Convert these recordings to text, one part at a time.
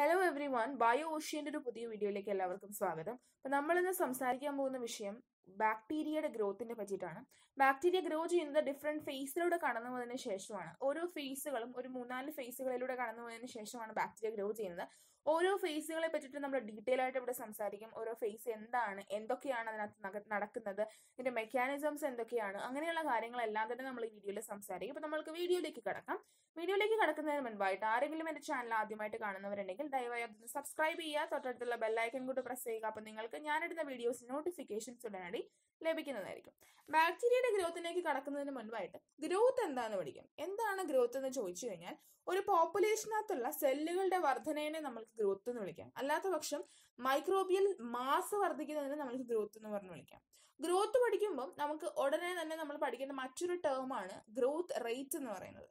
hello everyone bio ഓഷ്യന്റെ ഒരു പുതിയ വീഡിയോയിലേക്ക് എല്ലാവർക്കും സ്വാഗതം അപ്പൊ നമ്മളിന്ന് സംസാരിക്കാൻ പോകുന്ന വിഷയം ബാക്ടീരിയയുടെ ഗ്രോത്തിനെ പറ്റിയിട്ടാണ് ബാക്ടീരിയ ഗ്രോ ചെയ്യുന്നത് ഡിഫറെന്റ് ഫേസിലൂടെ കടന്നു പോയതിനു ശേഷമാണ് ഓരോ ഫേസുകളും ഒരു മൂന്നാല് ഫേസുകളിലൂടെ കടന്നു പോയതിനു ശേഷമാണ് ബാക്ടീരിയ ഗ്രോ ചെയ്യുന്നത് ഓരോ ഫേസുകളെ പറ്റിയിട്ട് നമ്മൾ ഡീറ്റെയിൽ ആയിട്ട് ഇവിടെ സംസാരിക്കും ഓരോ ഫേസ് എന്താണ് എന്തൊക്കെയാണ് അതിനകത്ത് നക- നടക്കുന്നത് ഇതിന്റെ മെക്കാനിസംസ് എന്തൊക്കെയാണ് അങ്ങനെയുള്ള കാര്യങ്ങളെല്ലാം തന്നെ നമ്മൾ ഈ വീഡിയോയിൽ സംസാരിക്കും അപ്പൊ നമ്മൾക്ക് വീഡിയോയിലേക്ക് കിടക്കാം വീഡിയോയിലേക്ക് കടക്കുന്നതിന് മുൻപായിട്ട് ആരെങ്കിലും എന്റെ ചാനൽ ആദ്യമായിട്ട് കാണുന്നവരുണ്ടെങ്കിൽ ദയവായി അതൊന്ന് സബ്സ്ക്രൈബ് ചെയ്യുക തൊട്ടടുത്തുള്ള ബെല്ലൈക്കൺ കൂടി പ്രസ് ചെയ്യുക അപ്പൊ നിങ്ങൾക്ക് ഞാനിടുന്ന വീഡിയോസ് നോട്ടിഫിക്കേഷൻസ് ഉടനടി ലഭിക്കുന്നതായിരിക്കും ബാക്ടീരിയയുടെ ഗ്രോത്തിലേക്ക് കടക്കുന്നതിന് മുൻപായിട്ട് ഗ്രോത്ത് എന്താണെന്ന് പഠിക്കും എന്താണ് ഗ്രോത്ത് എന്ന് ചോദിച്ചു കഴിഞ്ഞാൽ ഒരു പോപ്പുലേഷനകത്തുള്ള സെല്ലുകളുടെ വർധനയെ നമ്മൾക്ക് ഗ്രോത്ത് എന്ന് വിളിക്കാം അല്ലാത്ത പക്ഷം മൈക്രോബിയൽ മാസ് വർദ്ധിക്കുന്നതിന് നമ്മൾക്ക് ഗ്രോത്ത് എന്ന് പറഞ്ഞ് വിളിക്കാം ഗ്രോത്ത് പഠിക്കുമ്പോൾ നമുക്ക് ഉടനെ തന്നെ നമ്മൾ പഠിക്കേണ്ട മറ്റൊരു ടേമാണ് ഗ്രോത്ത് റേറ്റ് എന്ന് പറയുന്നത്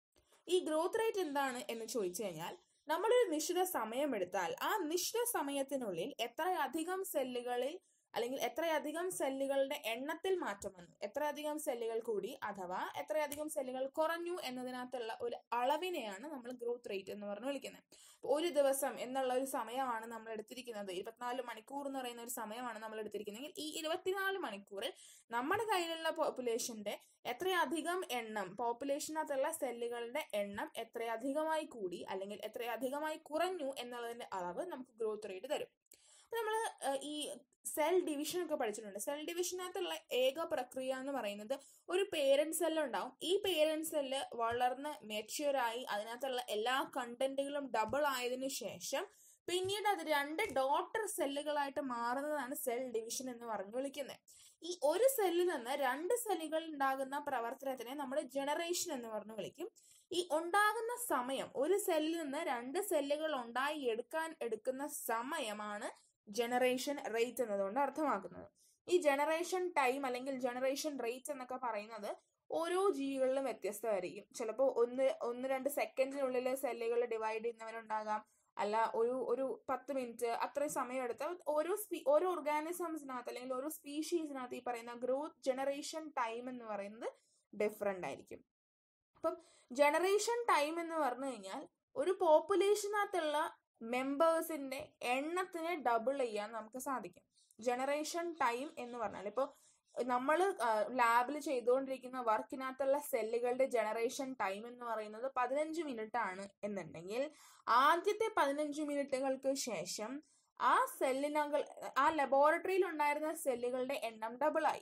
ഈ ഗ്രോത്ത് റേറ്റ് എന്താണ് എന്ന് ചോദിച്ചു കഴിഞ്ഞാൽ നമ്മളൊരു നിശ്ചിത സമയം എടുത്താൽ ആ നിശ്ചിത സമയത്തിനുള്ളിൽ എത്രയധികം സെല്ലുകളിൽ അല്ലെങ്കിൽ എത്രയധികം സെല്ലുകളുടെ എണ്ണത്തിൽ മാറ്റം വന്നു എത്രയധികം സെല്ലുകൾ കൂടി അഥവാ എത്രയധികം സെല്ലുകൾ കുറഞ്ഞു എന്നതിനകത്തുള്ള ഒരു അളവിനെയാണ് നമ്മൾ ഗ്രോത്ത് റേറ്റ് എന്ന് പറഞ്ഞ് വിളിക്കുന്നത് അപ്പൊ ഒരു ദിവസം എന്നുള്ള ഒരു സമയമാണ് നമ്മൾ എടുത്തിരിക്കുന്നത് ഇരുപത്തിനാല് മണിക്കൂർ എന്ന് പറയുന്ന ഒരു സമയമാണ് നമ്മൾ എടുത്തിരിക്കുന്നതെങ്കിൽ ഈ ഇരുപത്തിനാല് മണിക്കൂറിൽ നമ്മുടെ കയ്യിലുള്ള പോപ്പുലേഷന്റെ എത്രയധികം എണ്ണം പോപ്പുലേഷനകത്തുള്ള സെല്ലുകളുടെ എണ്ണം എത്രയധികമായി കൂടി അല്ലെങ്കിൽ എത്രയധികമായി കുറഞ്ഞു എന്നുള്ളതിന്റെ അളവ് നമുക്ക് ഗ്രോത്ത് റേറ്റ് തരും അപ്പൊ നമ്മൾ ഈ സെൽ ഡിവിഷൻ ഒക്കെ പഠിച്ചിട്ടുണ്ട് സെൽ ഡിവിഷനകത്തുള്ള ഏക പ്രക്രിയ എന്ന് പറയുന്നത് ഒരു പേരന്റ് സെല്ല് ഉണ്ടാവും ഈ പേരന്റ് സെല്ല് വളർന്ന് മെച്യൂർ ആയി അതിനകത്തുള്ള എല്ലാ കണ്ടന്റുകളും ഡബിൾ ആയതിനു ശേഷം പിന്നീട് അത് രണ്ട് ഡോട്ടർ സെല്ലുകളായിട്ട് മാറുന്നതാണ് സെൽ ഡിവിഷൻ എന്ന് പറഞ്ഞു വിളിക്കുന്നത് ഈ ഒരു സെല്ലിൽ നിന്ന് രണ്ട് സെല്ലുകൾ ഉണ്ടാകുന്ന പ്രവർത്തനത്തിനെ നമ്മൾ ജനറേഷൻ എന്ന് പറഞ്ഞു വിളിക്കും ഈ ഉണ്ടാകുന്ന സമയം ഒരു സെല്ലിൽ നിന്ന് രണ്ട് സെല്ലുകൾ ഉണ്ടായി എടുക്കാൻ എടുക്കുന്ന സമയമാണ് ജനറേഷൻ റേറ്റ് എന്നതുകൊണ്ട് അർത്ഥമാക്കുന്നത് ഈ ജനറേഷൻ ടൈം അല്ലെങ്കിൽ ജനറേഷൻ റേറ്റ് എന്നൊക്കെ പറയുന്നത് ഓരോ ജീവികളിലും വ്യത്യസ്തമായിരിക്കും ചിലപ്പോൾ ഒന്ന് ഒന്ന് രണ്ട് സെക്കൻഡിനുള്ളിൽ സെല്ലുകൾ ഡിവൈഡ് ചെയ്യുന്നവരുണ്ടാകാം അല്ല ഒരു ഒരു പത്ത് മിനിറ്റ് അത്രയും സമയം എടുത്ത് ഓരോ സ്പീ ഓരോ ഓർഗാനിസംസിനകത്ത് അല്ലെങ്കിൽ ഓരോ സ്പീഷീസിനകത്ത് ഈ പറയുന്ന ഗ്രോത്ത് ജനറേഷൻ ടൈം എന്ന് പറയുന്നത് ഡിഫറെൻ്റ് ആയിരിക്കും അപ്പം ജനറേഷൻ ടൈം എന്ന് പറഞ്ഞു കഴിഞ്ഞാൽ ഒരു പോപ്പുലേഷനകത്തുള്ള മെമ്പേഴ്സിന്റെ എണ്ണത്തിനെ ഡബിൾ ചെയ്യാൻ നമുക്ക് സാധിക്കും ജനറേഷൻ ടൈം എന്ന് പറഞ്ഞാൽ ഇപ്പോൾ നമ്മൾ ലാബിൽ ചെയ്തുകൊണ്ടിരിക്കുന്ന വർക്കിനകത്തുള്ള സെല്ലുകളുടെ ജനറേഷൻ ടൈം എന്ന് പറയുന്നത് പതിനഞ്ച് മിനിറ്റ് ആണ് എന്നുണ്ടെങ്കിൽ ആദ്യത്തെ പതിനഞ്ച് മിനിറ്റുകൾക്ക് ശേഷം ആ സെല്ലിനകൾ ആ ലബോറട്ടറിയിൽ ഉണ്ടായിരുന്ന സെല്ലുകളുടെ എണ്ണം ഡബിൾ ആയി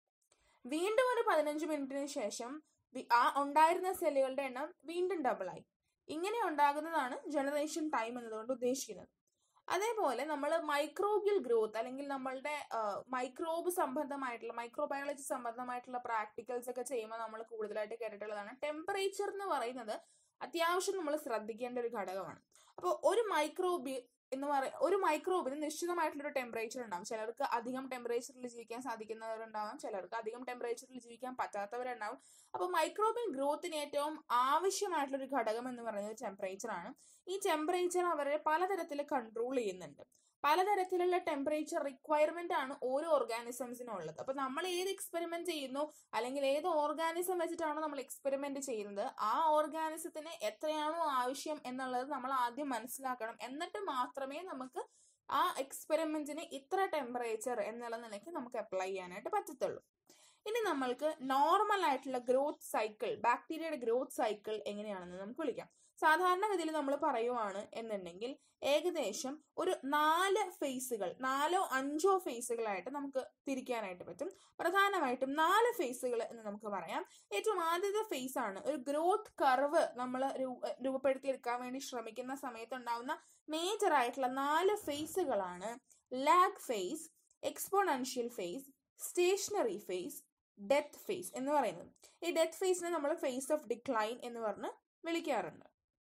വീണ്ടും ഒരു പതിനഞ്ച് മിനിറ്റിന് ശേഷം വി- ആ ഉണ്ടായിരുന്ന സെല്ലുകളുടെ എണ്ണം വീണ്ടും ഡബിൾ ആയി ഇങ്ങനെ ഉണ്ടാകുന്നതാണ് ജനറേഷൻ ടൈം എന്നതുകൊണ്ട് ഉദ്ദേശിക്കുന്നത് അതേപോലെ നമ്മൾ മൈക്രോബിയൽ ഗ്രോത്ത് അല്ലെങ്കിൽ നമ്മളുടെ മൈക്രോബ് സംബന്ധമായിട്ടുള്ള മൈക്രോബയോളജി സംബന്ധമായിട്ടുള്ള പ്രാക്ടിക്കൽസ് ഒക്കെ ചെയ്യുമ്പോൾ നമ്മൾ കൂടുതലായിട്ട് കേട്ടിട്ടുള്ളതാണ് ടെമ്പറേച്ചർ എന്ന് പറയുന്നത് അത്യാവശ്യം നമ്മൾ ശ്രദ്ധിക്കേണ്ട ഒരു ഘടകമാണ് അപ്പോൾ ഒരു മൈക്രോബി എന്ന് പറയ ഒരു മൈക്രോബിന് നിശ്ചിതമായിട്ടുള്ള ഒരു ടെമ്പറേച്ചർ ഉണ്ടാവും ചിലർക്ക് അധികം ടെമ്പറേച്ചറിൽ ജീവിക്കാൻ സാധിക്കുന്നവരുണ്ടാവാം ചിലർക്ക് അധികം ടെമ്പറേച്ചറിൽ ജീവിക്കാൻ പറ്റാത്തവരുണ്ടാവും അപ്പോൾ മൈക്രോബിയൽ ഗ്രോത്തിന് ഏറ്റവും ആവശ്യമായിട്ടുള്ള ഒരു ഘടകം എന്ന് പറയുന്നത് ടെമ്പറേച്ചർ ആണ് ഈ ടെമ്പറേച്ചർ അവരെ പലതരത്തിൽ കൺട്രോൾ ചെയ്യുന്നുണ്ട് പലതരത്തിലുള്ള ടെമ്പറേച്ചർ റിക്വയർമെന്റ് ആണ് ഓരോ ഓർഗാനിസംസിനും ഉള്ളത് അപ്പൊ നമ്മൾ ഏത് എക്സ്പെരിമെന്റ് ചെയ്യുന്നു അല്ലെങ്കിൽ ഏത് ഓർഗാനിസം വെച്ചിട്ടാണോ നമ്മൾ എക്സ്പെരിമെന്റ് ചെയ്യുന്നത് ആ ഓർഗാനിസത്തിന് എത്രയാണോ ആവശ്യം എന്നുള്ളത് നമ്മൾ ആദ്യം മനസ്സിലാക്കണം എന്നിട്ട് മാത്രമേ നമുക്ക് ആ എക്സ്പെരിമെന്റിന് ഇത്ര ടെമ്പറേച്ചർ എന്നുള്ള നിലയ്ക്ക് നമുക്ക് അപ്ലൈ ചെയ്യാനായിട്ട് പറ്റത്തുള്ളൂ ഇനി നമ്മൾക്ക് നോർമൽ ആയിട്ടുള്ള ഗ്രോത്ത് സൈക്കിൾ ബാക്ടീരിയയുടെ ഗ്രോത്ത് സൈക്കിൾ എങ്ങനെയാണെന്ന് നമുക്ക് വിളിക്കാം സാധാരണഗതിയിൽ നമ്മൾ പറയുവാണ് എന്നുണ്ടെങ്കിൽ ഏകദേശം ഒരു നാല് ഫേസുകൾ നാലോ അഞ്ചോ ഫേസുകളായിട്ട് നമുക്ക് തിരിക്കാനായിട്ട് പറ്റും പ്രധാനമായിട്ടും നാല് ഫേസുകൾ എന്ന് നമുക്ക് പറയാം ഏറ്റവും ആദ്യത്തെ ഫേസ് ആണ് ഒരു ഗ്രോത്ത് കർവ് നമ്മൾ രൂപപ്പെടുത്തിയെടുക്കാൻ വേണ്ടി ശ്രമിക്കുന്ന സമയത്ത് ഉണ്ടാവുന്ന മേജർ ആയിട്ടുള്ള നാല് ഫേസുകളാണ് lag phase exponential phase stationary phase death phase എന്ന് പറയുന്നത് ഈ ഡെത്ത് ഫേസിനെ നമ്മൾ ഫേസ് ഓഫ് ഡിക്ലൈൻ എന്ന് പറഞ്ഞ് വിളിക്കാറുണ്ട്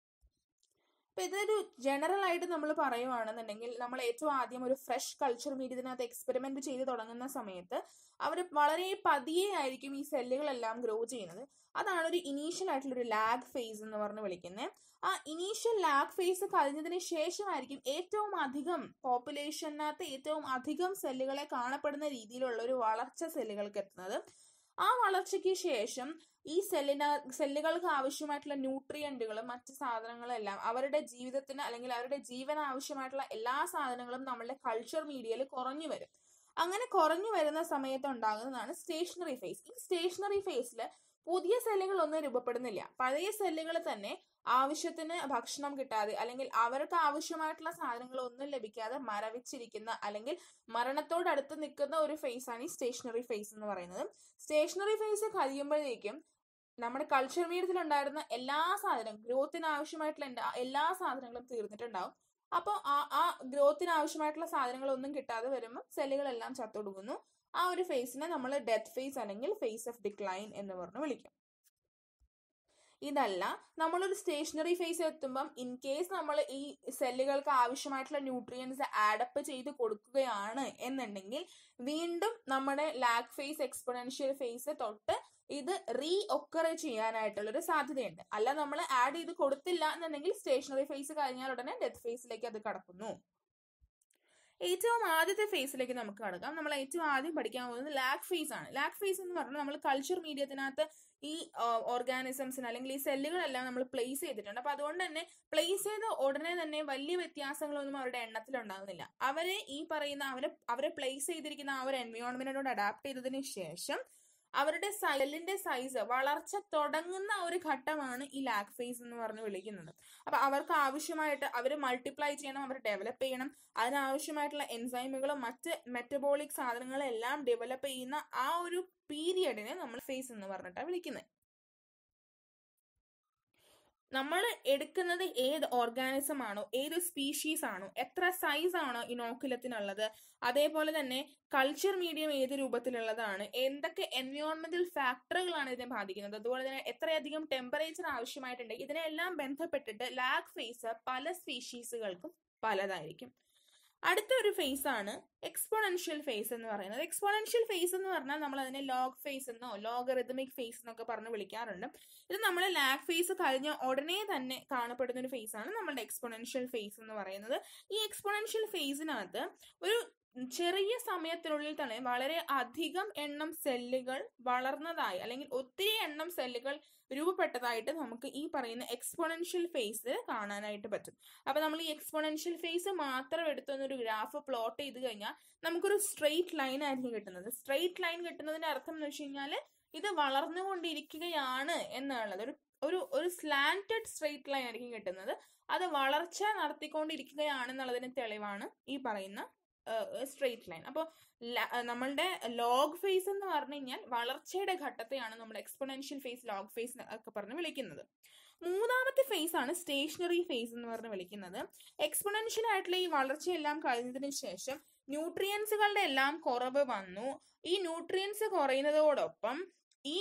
അപ്പൊ ഇതൊരു ജനറൽ ആയിട്ട് നമ്മൾ പറയുവാണെന്നുണ്ടെങ്കിൽ നമ്മൾ ഏറ്റവും ആദ്യം ഒരു ഫ്രഷ് കൾച്ചർ മീഡിയത്തിനകത്ത് എക്സ്പെരിമെന്റ് ചെയ്ത് തുടങ്ങുന്ന സമയത്ത് അവർ വളരെ പതിയെ ആയിരിക്കും ഈ സെല്ലുകളെല്ലാം ഗ്രോ ചെയ്യുന്നത് അതാണ് ഒരു ഇനീഷ്യൽ ആയിട്ടുള്ള ഒരു ലാഗ് ഫേസ് എന്ന് പറഞ്ഞ് വിളിക്കുന്നത് ആ ഇനീഷ്യൽ ലാഗ് ഫേസ് കഴിഞ്ഞതിന് ശേഷമായിരിക്കും ഏറ്റവും അധികം പോപ്പുലേഷനകത്ത് ഏറ്റവും അധികം സെല്ലുകളെ കാണപ്പെടുന്ന രീതിയിലുള്ള ഒരു വളർച്ച സെല്ലുകൾക്ക് എത്തുന്നത് ആ വളർച്ചയ്ക്ക് ശേഷം ഈ സെല്ലിന സെല്ലുകൾക്ക് ആവശ്യമായിട്ടുള്ള ന്യൂട്രിയന്റുകളും മറ്റ് സാധനങ്ങളും എല്ലാം അവരുടെ ജീവിതത്തിന് അല്ലെങ്കിൽ അവരുടെ ജീവൻ ആവശ്യമായിട്ടുള്ള എല്ലാ സാധനങ്ങളും നമ്മളുടെ കൾച്ചർ മീഡിയയിൽ കുറഞ്ഞു വരും അങ്ങനെ കുറഞ്ഞു വരുന്ന സമയത്ത് ഉണ്ടാകുന്നതാണ് സ്റ്റേഷനറി ഫേസ് ഈ സ്റ്റേഷനറി ഫേസിൽ പുതിയ സെല്ലുകൾ ഒന്നും രൂപപ്പെടുന്നില്ല പഴയ സെല്ലുകൾ തന്നെ ആവശ്യത്തിന് ഭക്ഷണം കിട്ടാതെ അല്ലെങ്കിൽ അവർക്ക് ആവശ്യമായിട്ടുള്ള സാധനങ്ങൾ ഒന്നും ലഭിക്കാതെ മരവിച്ചിരിക്കുന്ന അല്ലെങ്കിൽ മരണത്തോടടുത്ത് നിൽക്കുന്ന ഒരു ഫേസ് ആണ് ഈ സ്റ്റേഷനറി ഫേസ് എന്ന് പറയുന്നത് സ്റ്റേഷനറി ഫേസ് കഴിയുമ്പോഴേക്കും നമ്മുടെ കൾച്ചർ മീഡിയത്തിൽ ഉണ്ടായിരുന്ന എല്ലാ സാധനവും ഗ്രോത്തിന് ആവശ്യമായിട്ടുള്ള എല്ലാ- എല്ലാ സാധനങ്ങളും തീർന്നിട്ടുണ്ടാവും അപ്പോൾ ആ ആ ഗ്രോത്തിന് ആവശ്യമായിട്ടുള്ള സാധനങ്ങളൊന്നും കിട്ടാതെ വരുമ്പോൾ സെല്ലുകളെല്ലാം ചത്തൊടുങ്ങുന്നു ആ ഒരു ഫേസിനെ നമ്മൾ ഡെത്ത് ഫേസ് അല്ലെങ്കിൽ ഫേസ് ഓഫ് ഡിക്ലൈൻ എന്ന് പറഞ്ഞ് വിളിക്കും ഇതല്ല നമ്മളൊരു സ്റ്റേഷനറി ഫേസ് എത്തുമ്പം ഇൻ കേസ് നമ്മൾ ഈ സെല്ലുകൾക്ക് ആവശ്യമായിട്ടുള്ള ന്യൂട്രിയൻസ് ആഡപ്പ് ചെയ്ത് കൊടുക്കുകയാണ് എന്നുണ്ടെങ്കിൽ വീണ്ടും നമ്മുടെ ലാഗ് ഫേസ് എക്സ്പൊണൻഷ്യൽ ഫേസ് തൊട്ട് ഇത് റീ ഒക്കർ ചെയ്യാനായിട്ടുള്ള ഒരു സാധ്യതയുണ്ട് അല്ല നമ്മൾ ആഡ് ചെയ്ത് കൊടുത്തില്ല എന്നുണ്ടെങ്കിൽ സ്റ്റേഷനറി ഫേസ് കഴിഞ്ഞാൽ ഉടനെ ഡെത്ത് ഫേസിലേക്ക് അത് കടക്കുന്നു ഏറ്റവും ആദ്യത്തെ ഫേസിലേക്ക് നമുക്ക് കടക്കാം നമ്മൾ ഏറ്റവും ആദ്യം പഠിക്കാൻ പോകുന്നത് ലാഗ് ഫേസ് ആണ് ലാഗ് ഫേസ് എന്ന് പറഞ്ഞാൽ നമ്മൾ കൾച്ചർ മീഡിയത്തിനകത്ത് ഈ ഓർഗാനിസംസിന് അല്ലെങ്കിൽ ഈ സെല്ലുകളെല്ലാം നമ്മൾ പ്ലേസ് ചെയ്തിട്ടുണ്ട് അപ്പൊ അതുകൊണ്ട് തന്നെ പ്ലേസ് ചെയ്ത ഉടനെ തന്നെ വലിയ വ്യത്യാസങ്ങളൊന്നും അവരുടെ എണ്ണത്തിൽ ഉണ്ടാകുന്നില്ല അവരെ ഈ പറയുന്ന അവരെ അവരെ പ്ലേസ് ചെയ്തിരിക്കുന്ന ആ ഒരു എൻവയോൺമെന്റിനോട് അഡാപ്റ്റ് ചെയ്തതിന് ശേഷം അവരുടെ സെല്ലിന്റെ സൈസ് വളർച്ച തുടങ്ങുന്ന ഒരു ഘട്ടമാണ് ഈ ലാഗ് ഫേസ് എന്ന് പറഞ്ഞ് വിളിക്കുന്നത് അപ്പൊ അവർക്ക് ആവശ്യമായിട്ട് അവർ മൾട്ടിപ്ലൈ ചെയ്യണം അവർ ഡെവലപ്പ് ചെയ്യണം അതിനാവശ്യമായിട്ടുള്ള എൻസൈമുകളും മറ്റ് മെറ്റബോളിക് സാധനങ്ങളും എല്ലാം ഡെവലപ്പ് ചെയ്യുന്ന ആ ഒരു പീരിയഡിനെ നമ്മൾ ഫേസ് എന്ന് പറഞ്ഞിട്ടാണ് വിളിക്കുന്നത് നമ്മൾ എടുക്കുന്നത് ഏത് ഓർഗാനിസം ആണോ ഏത് സ്പീഷീസ് ആണോ എത്ര സൈസ് ആണോ ഇനോക്കുലത്തിനുള്ളത് അതേപോലെ തന്നെ കൾച്ചർ മീഡിയം ഏത് രൂപത്തിലുള്ളതാണ് എന്തൊക്കെ എൻവയോൺമെന്റൽ ഫാക്ടറുകളാണ് ഇതിനെ ബാധിക്കുന്നത് അതുപോലെ തന്നെ എത്രയധികം ടെമ്പറേച്ചർ ആവശ്യമായിട്ടുണ്ട് ഇതിനെല്ലാം ബന്ധപ്പെട്ടിട്ട് ലാഗ് ഫേസ് പല സ്പീഷീസുകൾക്കും പലതായിരിക്കും അടുത്ത ഒരു ഫേസ് ആണ് എക്സ്പോണൻഷ്യൽ ഫേസ് എന്ന് പറയുന്നത് എക്സ്പോണൻഷ്യൽ ഫേസ് എന്ന് പറഞ്ഞാൽ നമ്മൾ അതിനെ ലോഗ് ഫേസ് എന്നോ ലോഗറിതമിക് ഫേസ് എന്നൊക്കെ പറഞ്ഞ് വിളിക്കാറുണ്ട് ഇത് നമ്മൾ ലാഗ് ഫേസ് കഴിഞ്ഞ ഉടനെ തന്നെ കാണപ്പെടുന്ന ഒരു ഫേസ് ആണ് നമ്മുടെ എക്സ്പോണൻഷ്യൽ ഫേസ് എന്ന് പറയുന്നത് ഈ എക്സ്പോണൻഷ്യൽ ഫേസിനകത്ത് ഒരു ചെറിയ സമയത്തിനുള്ളിൽ തന്നെ വളരെ അധികം എണ്ണം സെല്ലുകൾ വളർന്നതായി അല്ലെങ്കിൽ ഒത്തിരി എണ്ണം സെല്ലുകൾ രൂപപ്പെട്ടതായിട്ട് നമുക്ക് ഈ പറയുന്ന എക്സ്പോണൻഷ്യൽ ഫേസ് കാണാനായിട്ട് പറ്റും അപ്പൊ നമ്മൾ ഈ എക്സ്പോണൻഷ്യൽ ഫേസ് മാത്രം എടുത്തൊന്നൊരു ഗ്രാഫ് പ്ലോട്ട് ചെയ്ത് കഴിഞ്ഞാൽ നമുക്കൊരു സ്ട്രെയിറ്റ് ലൈൻ ആയിരിക്കും കിട്ടുന്നത് സ്ട്രെയിറ്റ് ലൈൻ കിട്ടുന്നതിന്റെ അർത്ഥം എന്ന് വെച്ച് കഴിഞ്ഞാൽ ഇത് വളർന്നുകൊണ്ടിരിക്കുകയാണ് എന്നുള്ളത് ഒരു ഒരു ഒരു സ്ലാന്റഡ് സ്ട്രെയിറ്റ് ലൈൻ ആയിരിക്കും കിട്ടുന്നത് അത് വളർച്ച നടത്തിക്കൊണ്ടിരിക്കുകയാണെന്നുള്ളതിന് തെളിവാണ് ഈ പറയുന്ന സ്ട്രെയിറ്റ് ലൈൻ അപ്പോൾ നമ്മളുടെ ലോഗ് ഫേസ് എന്ന് പറഞ്ഞു കഴിഞ്ഞാൽ വളർച്ചയുടെ ഘട്ടത്തെയാണ് നമ്മൾ എക്സ്പൊണൻഷ്യൽ ഫേസ് ലോഗ് ഫേസ് ഒക്കെ പറഞ്ഞ് വിളിക്കുന്നത് മൂന്നാമത്തെ ഫേസ് ആണ് സ്റ്റേഷനറി ഫേസ് എന്ന് പറഞ്ഞ് വിളിക്കുന്നത് എക്സ്പൊണൻഷ്യൽ ആയിട്ടുള്ള ഈ വളർച്ചയെല്ലാം കഴിഞ്ഞതിന് ശേഷം ന്യൂട്രിയൻസുകളുടെ എല്ലാം കുറവ് വന്നു ഈ ന്യൂട്രിയൻസ് കുറയുന്നതോടൊപ്പം ഈ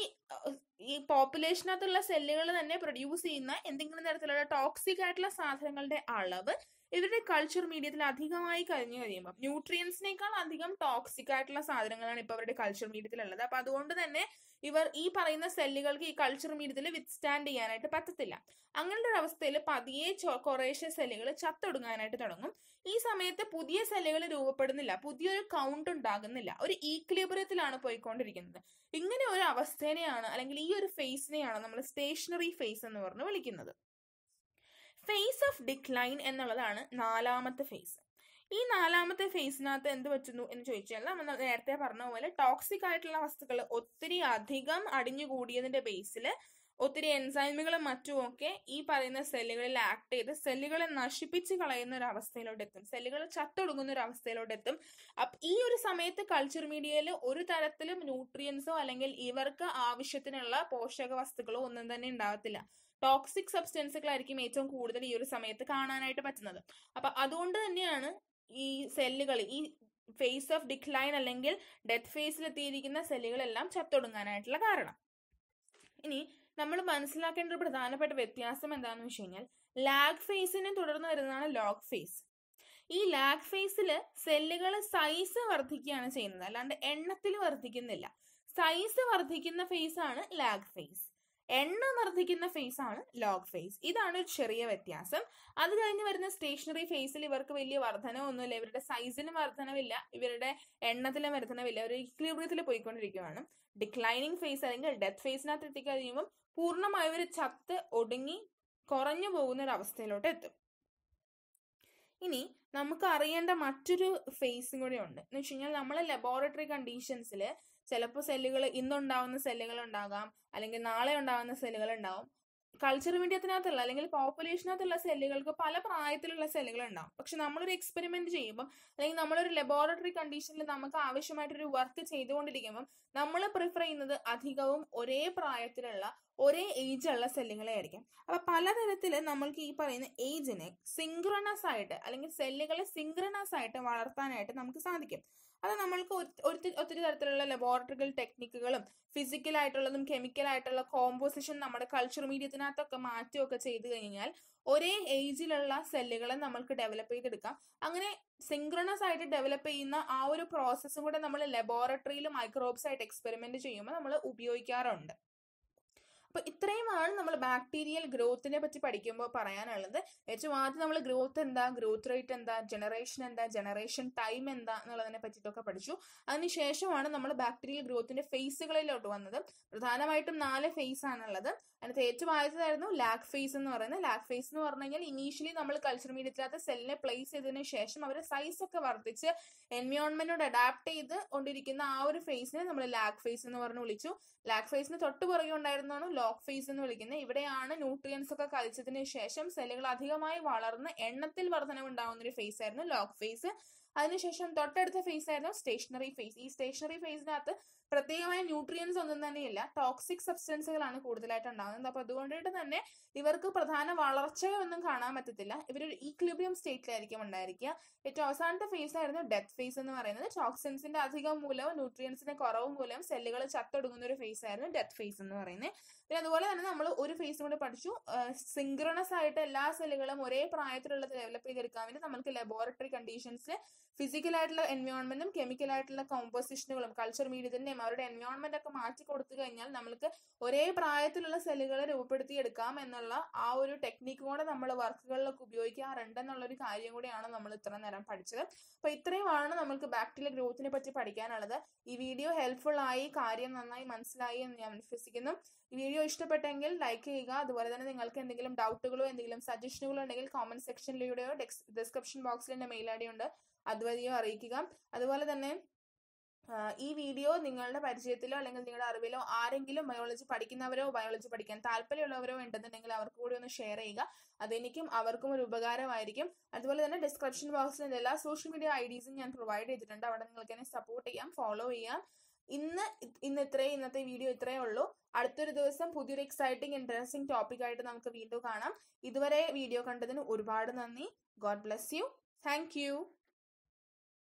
ഈ പോപ്പുലേഷനകത്തുള്ള സെല്ലുകൾ തന്നെ പ്രൊഡ്യൂസ് ചെയ്യുന്ന എന്തെങ്കിലും തരത്തിലുള്ള ടോക്സിക് ആയിട്ടുള്ള സാധനങ്ങളുടെ അളവ് ഇവരുടെ കൾച്ചർ മീഡിയത്തിൽ അധികമായി കഴിഞ്ഞു കഴിയുമ്പോൾ ന്യൂട്രിയൻസിനേക്കാൾ അധികം ടോക്സിക് ആയിട്ടുള്ള സാധനങ്ങളാണ് ഇപ്പൊ അവരുടെ കൾച്ചർ മീഡിയത്തിൽ ഉള്ളത് അപ്പൊ അതുകൊണ്ട് തന്നെ ഇവർ ഈ പറയുന്ന സെല്ലുകൾക്ക് ഈ കൾച്ചർ മീഡിയത്തിൽ വിത്ത്സ്റ്റാൻഡ് ചെയ്യാനായിട്ട് പറ്റത്തില്ല അങ്ങനത്തെ ഒരു അവസ്ഥയിൽ പതിയെ കുറേശ്ശെ സെല്ലുകൾ ചത്തൊടുങ്ങാനായിട്ട് തുടങ്ങും ഈ സമയത്ത് പുതിയ സെല്ലുകൾ രൂപപ്പെടുന്നില്ല പുതിയൊരു കൗണ്ട് ഉണ്ടാകുന്നില്ല ഒരു ഈക്ലിബ്രിയത്തിലാണ് പോയിക്കൊണ്ടിരിക്കുന്നത് ഇങ്ങനെ ഒരു അവസ്ഥേനെയാണ് അല്ലെങ്കിൽ ഈ ഒരു ഫേസിനെയാണ് നമ്മൾ സ്റ്റേഷനറി ഫേസ് എന്ന് പറഞ്ഞ് വിളിക്കുന്നത് ഫേസ് ഓഫ് ഡിക്ലൈൻ എന്നുള്ളതാണ് നാലാമത്തെ ഫേസ് ഈ നാലാമത്തെ ഫേസിനകത്ത് എന്ത് പറ്റുന്നു എന്ന് ചോദിച്ചാൽ നമ്മൾ നേരത്തെ പറഞ്ഞ പോലെ ടോക്സിക് ആയിട്ടുള്ള വസ്തുക്കൾ ഒത്തിരി അധികം അടിഞ്ഞുകൂടിയതിന്റെ ബേസിൽ ഒത്തിരി എൻസൈമുകളും മറ്റുമൊക്കെ ഈ പറയുന്ന സെല്ലുകളിൽ ആക്ട് ചെയ്ത് സെല്ലുകളെ നശിപ്പിച്ച് കളയുന്ന ഒരു അവസ്ഥയിലോട്ട് എത്തും സെല്ലുകൾ ചത്തൊടുങ്ങുന്ന ഒരു അവസ്ഥയിലോട്ട് എത്തും അപ്പൊ ഈ ഒരു സമയത്ത് കൾച്ചർ മീഡിയയിൽ ഒരു തരത്തിലും ന്യൂട്രിയൻസോ അല്ലെങ്കിൽ ഇവർക്ക് ആവശ്യത്തിനുള്ള പോഷക വസ്തുക്കളോ ഒന്നും തന്നെ ഉണ്ടാവത്തില്ല ടോക്സിക് സബ്സ്റ്റൻസുകളായിരിക്കും ഏറ്റവും കൂടുതൽ ഈ ഒരു സമയത്ത് കാണാനായിട്ട് പറ്റുന്നത് അപ്പൊ അതുകൊണ്ട് തന്നെയാണ് ഈ സെല്ലുകൾ ഈ ഫേസ് ഓഫ് ഡിക്ലൈൻ അല്ലെങ്കിൽ ഡെത്ത് ഫേസിൽ എത്തിയിരിക്കുന്ന സെല്ലുകളെല്ലാം ചത്തൊടുങ്ങാനായിട്ടുള്ള കാരണം ഇനി നമ്മൾ മനസ്സിലാക്കേണ്ട ഒരു പ്രധാനപ്പെട്ട വ്യത്യാസം എന്താണെന്ന് വെച്ച് കഴിഞ്ഞാൽ ലാഗ് ഫേസിനെ തുടർന്ന് വരുന്നതാണ് ലോഗ് ഫേസ് ഈ ലാഗ് ഫേസിൽ സെല്ലുകൾ സൈസ് വർദ്ധിക്കുകയാണ് ചെയ്യുന്നത് അല്ലാണ്ട് എണ്ണത്തിൽ വർദ്ധിക്കുന്നില്ല സൈസ് വർദ്ധിക്കുന്ന ഫേസ് ആണ് ലാഗ് ഫേസ് എണ്ണം വർദ്ധിക്കുന്ന ഫേസ് ആണ് ലോഗ് ഫേസ് ഇതാണ് ഒരു ചെറിയ വ്യത്യാസം അത് കഴിഞ്ഞ് വരുന്ന സ്റ്റേഷനറി ഫേസിൽ ഇവർക്ക് വലിയ വർധനമൊന്നുമില്ല ഇവരുടെ സൈസിന് വർധനവില്ല ഇവരുടെ എണ്ണത്തിലും വർധനവില്ല ഒരു ഇക്ലിബ്രിയത്തിൽ പോയിക്കൊണ്ടിരിക്കുകയാണ് ഡിക്ലൈനിങ് ഫേസ് അല്ലെങ്കിൽ ഡെത്ത് ഫേസിനകത്ത് എത്തിക്കഴിയുമ്പോൾ പൂർണ്ണമായി ഒരു ചത്ത് ഒടുങ്ങി കുറഞ്ഞു പോകുന്ന ഒരു അവസ്ഥയിലോട്ട് എത്തും ഇനി നമുക്ക് അറിയേണ്ട മറ്റൊരു ഫേസും കൂടി ഉണ്ട് എന്ന് വെച്ച് കഴിഞ്ഞാൽ നമ്മൾ ലബോറട്ടറി കണ്ടീഷൻസിൽ ചിലപ്പോൾ സെല്ലുകൾ ഇന്നുണ്ടാവുന്ന സെല്ലുകൾ ഉണ്ടാകാം അല്ലെങ്കിൽ നാളെ ഉണ്ടാകുന്ന സെല്ലുകൾ ഉണ്ടാവും കൾച്ചർ മീഡിയത്തിനകത്തുള്ള അല്ലെങ്കിൽ പോപ്പുലേഷനകത്തുള്ള സെല്ലുകൾക്ക് പല പ്രായത്തിലുള്ള സെല്ലുകൾ ഉണ്ടാവും പക്ഷെ നമ്മളൊരു എക്സ്പെരിമെന്റ് ചെയ്യുമ്പോൾ അല്ലെങ്കിൽ നമ്മളൊരു ലബോറട്ടറി കണ്ടീഷനിൽ നമുക്ക് ആവശ്യമായിട്ടൊരു വർക്ക് ചെയ്തുകൊണ്ടിരിക്കുമ്പോൾ നമ്മൾ പ്രിഫർ ചെയ്യുന്നത് അധികവും ഒരേ പ്രായത്തിലുള്ള ഒരേ ഏജ് ഉള്ള സെല്ലുകളെ ആയിരിക്കും അപ്പൊ പലതരത്തിൽ നമ്മൾക്ക് ഈ പറയുന്ന ഏജിനെ സിങ്ക്രണസ് ആയിട്ട് അല്ലെങ്കിൽ സെല്ലുകളെ സിങ്ക്രണസ് ആയിട്ട് വളർത്താനായിട്ട് നമുക്ക് സാധിക്കും അത് നമ്മൾക്ക് ഒത്തിരി ഒത്തിരി തരത്തിലുള്ള ലബോറട്ടറികൾ ടെക്നിക്കുകളും ഫിസിക്കൽ ആയിട്ടുള്ളതും കെമിക്കൽ ആയിട്ടുള്ള കോമ്പോസിഷൻ നമ്മുടെ കൾച്ചർ മീഡിയത്തിനകത്തൊക്കെ മാറ്റുകയൊക്കെ ചെയ്തു കഴിഞ്ഞാൽ ഒരേ ഏജിലുള്ള സെല്ലുകളെ നമ്മൾക്ക് ഡെവലപ്പ് ചെയ്തെടുക്കാം അങ്ങനെ സിങ്ക്രണസ് ആയിട്ട് ഡെവലപ്പ് ചെയ്യുന്ന ആ ഒരു പ്രോസസ്സും കൂടെ നമ്മൾ ലബോറട്ടറിയിൽ മൈക്രോബ്സ് ആയിട്ട് എക്സ്പെരിമെന്റ് ചെയ്യുമ്പോൾ നമ്മൾ ഉപയോഗിക്കാറുണ്ട് അപ്പൊ ഇത്രയുമാണ് നമ്മൾ ബാക്ടീരിയൽ ഗ്രോത്തിനെ പറ്റി പഠിക്കുമ്പോൾ പറയാനുള്ളത് ഏറ്റവും ആദ്യം നമ്മൾ ഗ്രോത്ത് എന്താ ഗ്രോത്ത് റേറ്റ് എന്താ ജനറേഷൻ എന്താ ജനറേഷൻ ടൈം എന്താ എന്നുള്ളതിനെ പറ്റിയിട്ടൊക്കെ പഠിച്ചു അതിനുശേഷമാണ് നമ്മൾ ബാക്ടീരിയൽ ഗ്രോത്തിന്റെ ഫേസുകളിലോട്ട് വന്നത് പ്രധാനമായിട്ടും നാല് ഫേസ് ആണുള്ളത് അതിനകത്ത് ഏറ്റവും ആദ്യതായിരുന്നു ലാക് ഫേസ് എന്ന് പറയുന്നത് ലാക് ഫേസ് എന്ന് പറഞ്ഞു കഴിഞ്ഞാൽ ഇനീഷ്യലി നമ്മൾ കൾച്ചർ മീഡിയത്തിനകത്ത് സെല്ലിനെ പ്ലേസ് ചെയ്തതിനു ശേഷം അവർ സൈസ് ഒക്കെ വർദ്ധിച്ച് എൻവയോൺമെന്റിനോട് അഡാപ്റ്റ് ചെയ്ത് കൊണ്ടിരിക്കുന്ന ആ ഒരു ഫേസിനെ നമ്മൾ ലാക് ഫേസ് എന്ന് പറഞ്ഞ് വിളിച്ചു ലാക് ഫേസിന് തൊട്ട് പുറകെ ഉണ്ടായിരുന്നതാണ് ലോക്ക് ഫേസ് എന്ന് വിളിക്കുന്നത് ഇവിടെയാണ് ന്യൂട്രിയൻസ് ഒക്കെ കഴിച്ചതിന് ശേഷം സെല്ലുകൾ അധികമായി വളർന്ന് എണ്ണത്തിൽ വർധനവുണ്ടാകുന്ന ഒരു ഫേസ് ആയിരുന്നു ലോക്ക് ഫേസ് അതിനുശേഷം തൊട്ടടുത്ത ഫേസ് ആയിരുന്നു സ്റ്റേഷനറി ഫേസ് ഈ സ്റ്റേഷനറി ഫേസിനകത്ത് പ്രത്യേകമായ ന്യൂട്രിയൻസ് ഒന്നും തന്നെയില്ല ടോക്സിക് സബ്സ്റ്റൻസുകളാണ് കൂടുതലായിട്ട് ഉണ്ടാകുന്നത് അപ്പൊ അതുകൊണ്ടിട്ട് തന്നെ ഇവർക്ക് പ്രധാന വളർച്ചയൊന്നും കാണാൻ പറ്റത്തില്ല ഇവരൊരു ഈക്ലിബ്രിയം സ്റ്റേറ്റിലായിരിക്കും ഉണ്ടായിരിക്കുക ഏറ്റവും അവസാനത്തെ ഫേസ് ആയിരുന്നു ഡെത്ത് ഫേസ് എന്ന് പറയുന്നത് ടോക്സിൻസിന്റെ അധികം മൂലവും ന്യൂട്രിയൻസിന്റെ കുറവ് മൂലവും സെല്ലുകൾ ചത്തൊടുങ്ങുന്ന ഒരു ഫേസ് ആയിരുന്നു ഡെത്ത് ഫേസ് എന്ന് പറയുന്നത് പിന്നെ അതുപോലെ തന്നെ നമ്മൾ ഒരു ഫേസ് കൂടെ പഠിച്ചു സിങ്ക്രണസ് ആയിട്ട് എല്ലാ സെല്ലുകളും ഒരേ പ്രായത്തിലുള്ളത് ഡെവലപ്പ് ചെയ്തെടുക്കാൻ വേണ്ടി നമുക്ക് ലബോറട്ടറി കണ്ടീഷൻസിൽ ഫിസിക്കൽ ആയിട്ടുള്ള എൻവയോൺമെന്റും കെമിക്കൽ ആയിട്ടുള്ള കോമ്പോസിഷനുകളും കൾച്ചർ മീഡിയത്തിന്റെയും അവരുടെ എൻവയോൺമെന്റ് ഒക്കെ മാറ്റി കൊടുത്തു കഴിഞ്ഞാൽ നമുക്ക് ഒരേ പ്രായത്തിലുള്ള സെല്ലുകളെ രൂപപ്പെടുത്തിയെടുക്കാം എന്നുള്ള ആ ഒരു ടെക്നിക്ക് കൂടെ നമ്മൾ വർക്കുകളിലൊക്കെ ഉപയോഗിക്കാറുണ്ട് എന്നുള്ള ഒരു കാര്യം കൂടിയാണ് നമ്മൾ ഇത്ര നേരം പഠിച്ചത് അപ്പൊ ഇത്രയുമാണ് നമുക്ക് ബാക്ടീരിയൽ ഗ്രോത്തിനെ പറ്റി പഠിക്കാനുള്ളത് ഈ വീഡിയോ ഹെൽപ്ഫുൾ ആയി കാര്യം നന്നായി മനസ്സിലായി എന്ന് ഞാൻ വിശ്വസിക്കുന്നു ഈ വീഡിയോ ഇഷ്ടപ്പെട്ടെങ്കിൽ ലൈക്ക് ചെയ്യുക അതുപോലെ തന്നെ നിങ്ങൾക്ക് എന്തെങ്കിലും ഡൗട്ടുകളോ എന്തെങ്കിലും സജഷനുകളോ ഉണ്ടെങ്കിൽ കോമന്റ് സെക്ഷനിലൂടെയോ ഡിസ്ക്രിപ്ഷൻ ബോക്സിൽ എൻ്റെ മെയിൽ ഐ ഡി ഉണ്ട് അതുവഴിയോ അറിയിക്കുക അതുപോലെ തന്നെ ഈ വീഡിയോ നിങ്ങളുടെ പരിചയത്തിലോ അല്ലെങ്കിൽ നിങ്ങളുടെ അറിവിലോ ആരെങ്കിലും ബയോളജി പഠിക്കുന്നവരോ ബയോളജി പഠിക്കാൻ താല്പര്യമുള്ളവരോ ഉണ്ടെന്നുണ്ടെങ്കിൽ അവർക്ക് കൂടി ഒന്ന് ഷെയർ ചെയ്യുക അതെനിക്കും അവർക്കും ഒരു ഉപകാരമായിരിക്കും അതുപോലെ തന്നെ ഡിസ്ക്രിപ്ഷൻ ബോക്സിൽ എല്ലാ സോഷ്യൽ മീഡിയ ഐ ഡീസും ഞാൻ പ്രൊവൈഡ് ചെയ്തിട്ടുണ്ട് അവിടെ നിങ്ങൾക്ക് എന്നെ സപ്പോർട്ട് ചെയ്യാം ഫോളോ ചെയ്യാം ഇന്ന് ഇന്ന് ഇത്രേ ഇന്നത്തെ വീഡിയോ ഇത്രയേ ഉള്ളൂ അടുത്തൊരു ദിവസം പുതിയൊരു എക്സൈറ്റിംഗ് ഇൻട്രസ്റ്റിംഗ് ടോപ്പിക് ആയിട്ട് നമുക്ക് വീണ്ടും കാണാം ഇതുവരെ വീഡിയോ കണ്ടതിന് ഒരുപാട് നന്ദി ഗോഡ് ബ്ലെസ് യു താങ്ക്